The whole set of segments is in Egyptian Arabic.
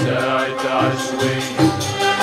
ساعة عشوية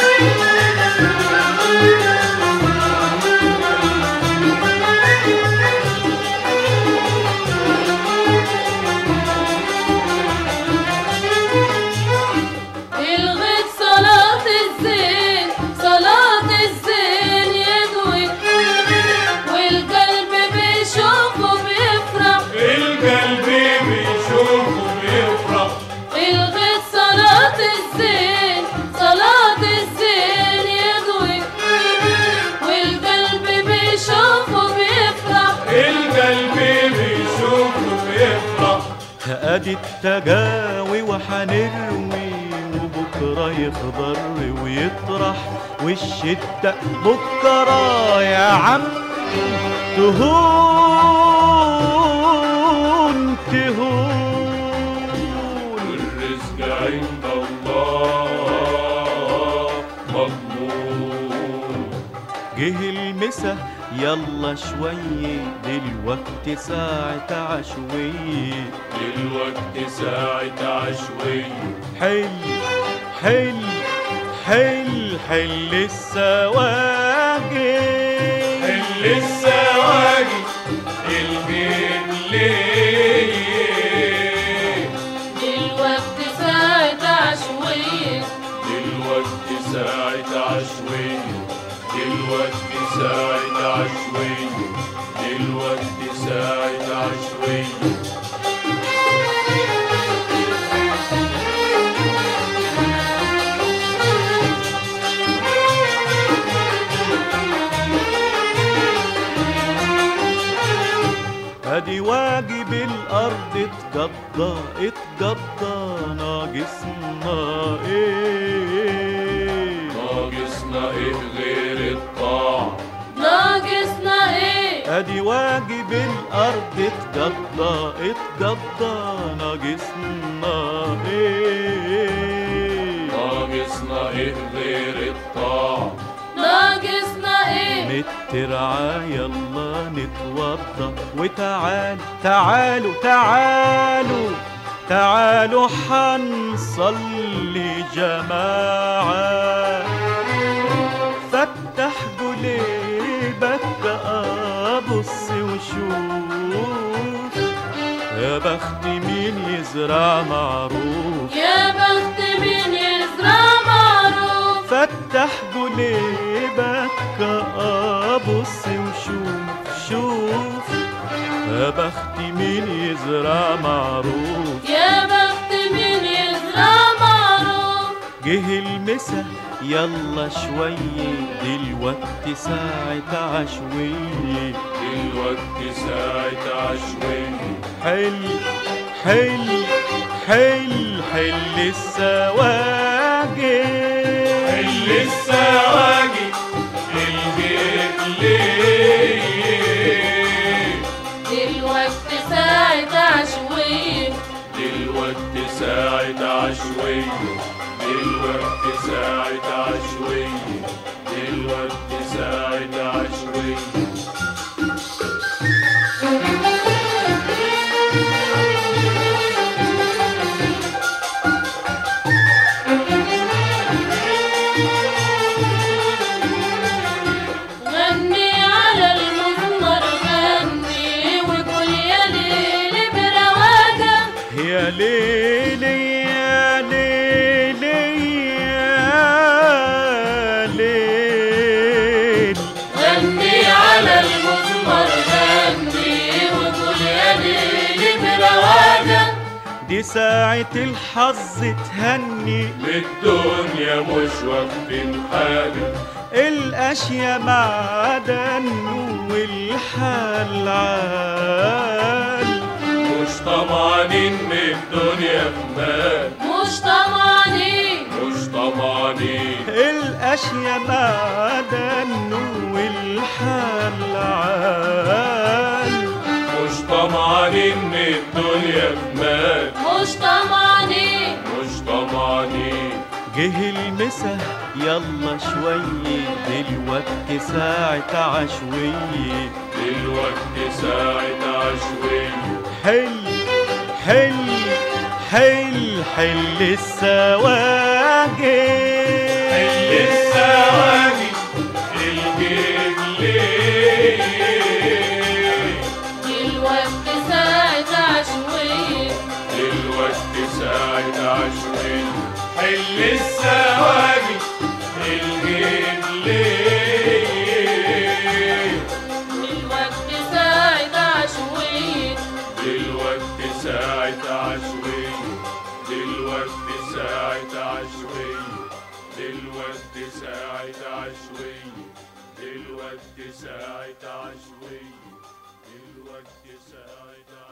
الغيت صلاة الزين صلاة الزين يدوي والقلب بيشوفه بيفرح القلب بيشوفه بيفرح الغيت صلاة الزين صلاة الزين يدوي والقلب بيشوفه بيفرح القلب بيشوفه بيفرح ادي التجاوي وحنروي وبكره يخضر ويطرح والشتاء بكره يا عم تهون تهون والرزق عند الله مضمون جه المسا يلا شوية دلوقتي ساعة عشوية دلوقتي ساعة عشوية حل حل حل حل السواجي حل السواجي البيت ليه دلوقتي ساعة عشوية دلوقتي ساعة عشوية دلوقتي ساعة عشوية دلوقتي ساعة عشوية ادي واجب الارض اتقضى اتقضى ناقصنا ايه ناقصنا ايه غير الطاعة ناقصنا ايه ادي واجب الارض اتقضى اتقضى ناقصنا ايه ناقصنا ايه غير الطاعة ناقصنا ايه نترعى يلا نتوضى وتعال تعالوا تعالوا تعالوا حنصلي جماعة فتح جليبك أبص وشوف يا بخت مين يزرع معروف يا بخت مين يزرع معروف فتح جليبك أبص وشوف شوف يا بخت مين يزرع معروف يا بخت مين يزرع معروف جه المسا يلا شوية دلوقتي ساعة عشوية دلوقتي ساعة عشوية حل حل حل حل السواجي حل السواجي البيت ليه دلوقتي ساعة عشوية دلوقتي ساعة عشوية دلوقتي ساعة عشوية دلوقتي ساعة عشوية غني على المزمر غني وقول يا ليل برواقة يا ليلي يا ليلي يا ليل غني على المزمر غني وقول يا ليل برواقة دي ساعة الحظ تهني بالدنيا مش واخدين حاجة الأشياء معدن والحال عال مش طمعانين من الدنيا بمال مش طمعانين مش طمعانين الأشياء معدن والحال عال مش طمعانين من الدنيا بمال مش طمعانين مش طمعانين جه المسا يلا شوية دلوقتي ساعة عشوية دلوقتي ساعة عشوية حل حل حل حل السواجي جيت الثواني الجيب ليه الوقت ساعة عشوية الوقت ساعة عشرين حل الثواني الجيب ليه الوقت ساعة عشوية دلوقتي ساعة عشرين دلوقتي ساعة عشرين دلوقتي ساعة عشرين دلوقتي ساعة عشرين دلوقتي ساعة